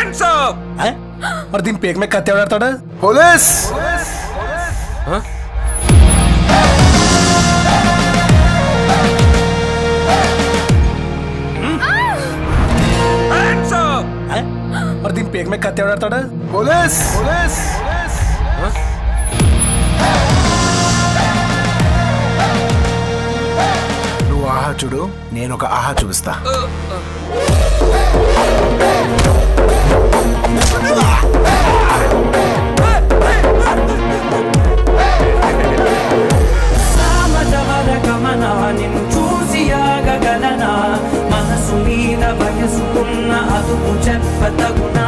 మరి దీని పేక మీద కత్తి ఎవడాడతాడా పోలీస్ మరి దీని పేక మీద కత్తి ఎవడాడతాడా పోలీస్ పోలీస్ నువ్వు ఆహా చూడు నేను ఒక ఆహా చూపిస్తా సామజవర గమన నిన్ను చూసి ఆగగలన మనసు మీద వయసుకున్న అదుపు చెప్పతగునా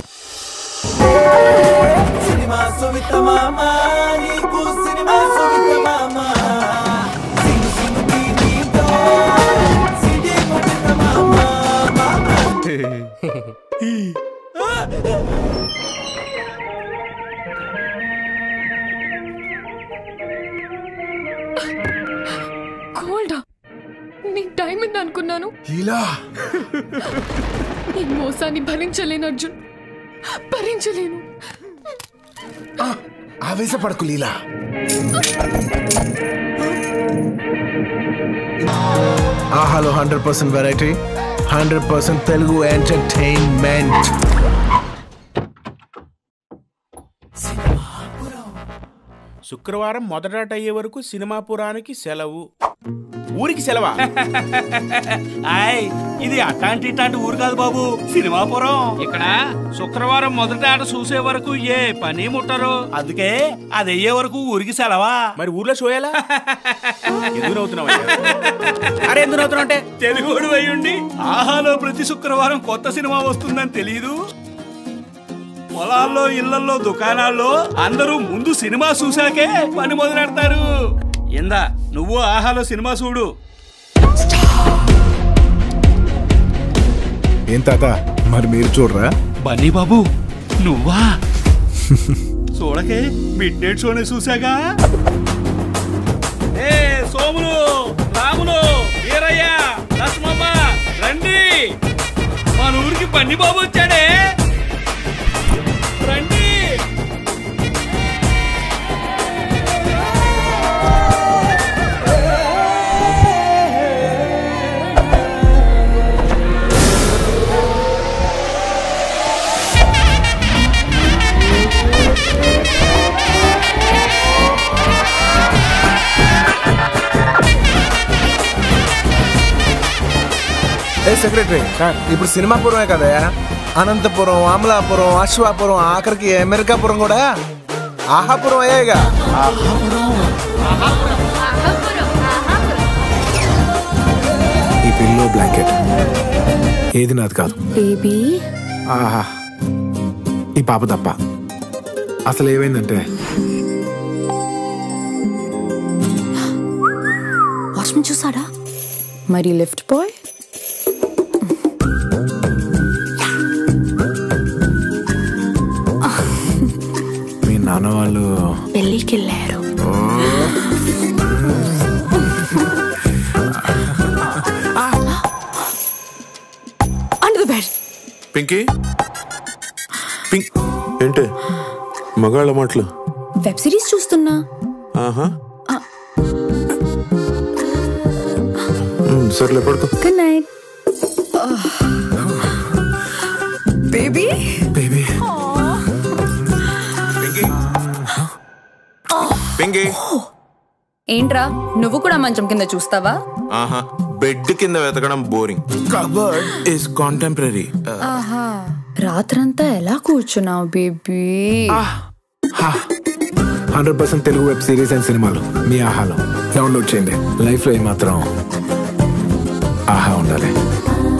సినిమా సువిత మామ నీకు సినిమా సువిత మామ సిను సిను నీతో సిడి కొట్టిన మామ గోల్డా నీకు డైమండ్ అనుకున్నాను ఇలా ఈ మోసాన్ని భరించలేను అర్జున్ భరించలేను ఆవేశపడకు లీలా ఆహాలో hundred percent variety hundred percent Telugu entertainment శుక్రవారం మొదట అయ్యే వరకు సినిమాపురానికి సెలవు ఊరికి సెలవా ఆయ్ ఇది అట్లాంటి ఇట్లాంటి ఊరు కాదు బాబు సినిమాపురం ఇక్కడ శుక్రవారం మొదటి ఆట చూసే వరకు ఏ పని ముట్టరు అందుకే అది అయ్యే వరకు ఊరికి సెలవా మరి ఊర్లో షోయాలా ఎందుకు నవ్వుతున్నావు అరే ఎందుకు నవ్వుతున్నావు అంటే తెలుగుడు అయ్యుండి ఆహాలో ప్రతి శుక్రవారం కొత్త సినిమా వస్తుందని తెలియదు పొలాల్లో ఇళ్లల్లో దుకాణాల్లో అందరూ ముందు సినిమా చూశాకే పని మొదలెడతారు ఇందా నువ్వు ఆహాలో సినిమా చూడు ఏం తాత మరి మీరు చూడరా బన్నీ బాబు నువ్వా చూడకే మిడ్ నైట్ షోనే చూసాగా ఏ సోములు రాములు వీరయ్య లక్ష్మమ్మ రండి మన ఊరికి బన్నీ బాబు వచ్చాడే రండి ఏ సెక్రటరీ ఇప్పుడు సినిమాపురమే కదా అనంతపురం అమలాపురం అశ్వాపురం ఆఖరికి అమెరికాపురం కూడా ఆహాపురం అయ్యాయిగా ఈ పిల్లో బ్లాంకెట్ ఏది నాది కాదు బేబీ ఆహా ఈ పాప తప్ప అసలు ఏమైందంటే వాచ్మెన్ చూసాడా మరి లిఫ్ట్ బాయ్ మీ నాన్న వాళ్ళు పెళ్ళికి వెళ్ళారు under the bed Pinky pink ఏంటి మగాళ్ళ మాటలు వెబ్ సిరీస్ చూస్తున్నా ఆహా మ్, సర్లే పడుకో good night baby baby Pinky ఏంట్రా నువ్వు కూడా మంచం కింద చూస్తావా ఆహా బెడ్ కింద వెతకడం బోరింగ్ కబర్డ్ ఇస్ కాంటెంపరీ ఆహా రాత్రంతా ఎలా కూర్చున్నావు baby hundred percent Telugu web series and సినిమాలు మీ ఆహాలో డౌన్లోడ్ చేయండి లైఫ్లో ఏమాత్రం ఆహా ఉండాలి